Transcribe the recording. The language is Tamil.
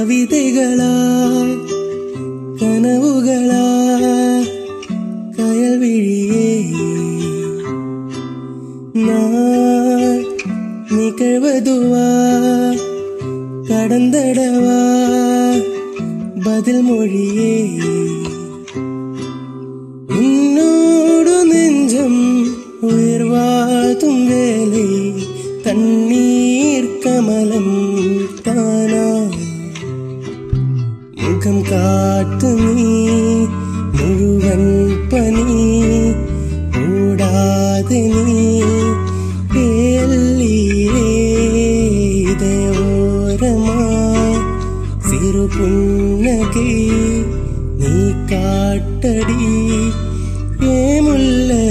கவிதைகளா கனவுகளா கயல்விழியே நான் நிகழ்வதுவா கடந்தடவா பதில் மொழியே உன்னோடு நெஞ்சம் உயிர் வாதும் வேலை தண்ணீர் கமலம் தானா முகம் காட்டு நீ முழுவன் பனி ஓடாது நீ எல்லியே இதயோரமா சிறு புன்னகை நீ காட்டடி ஏமுல்லை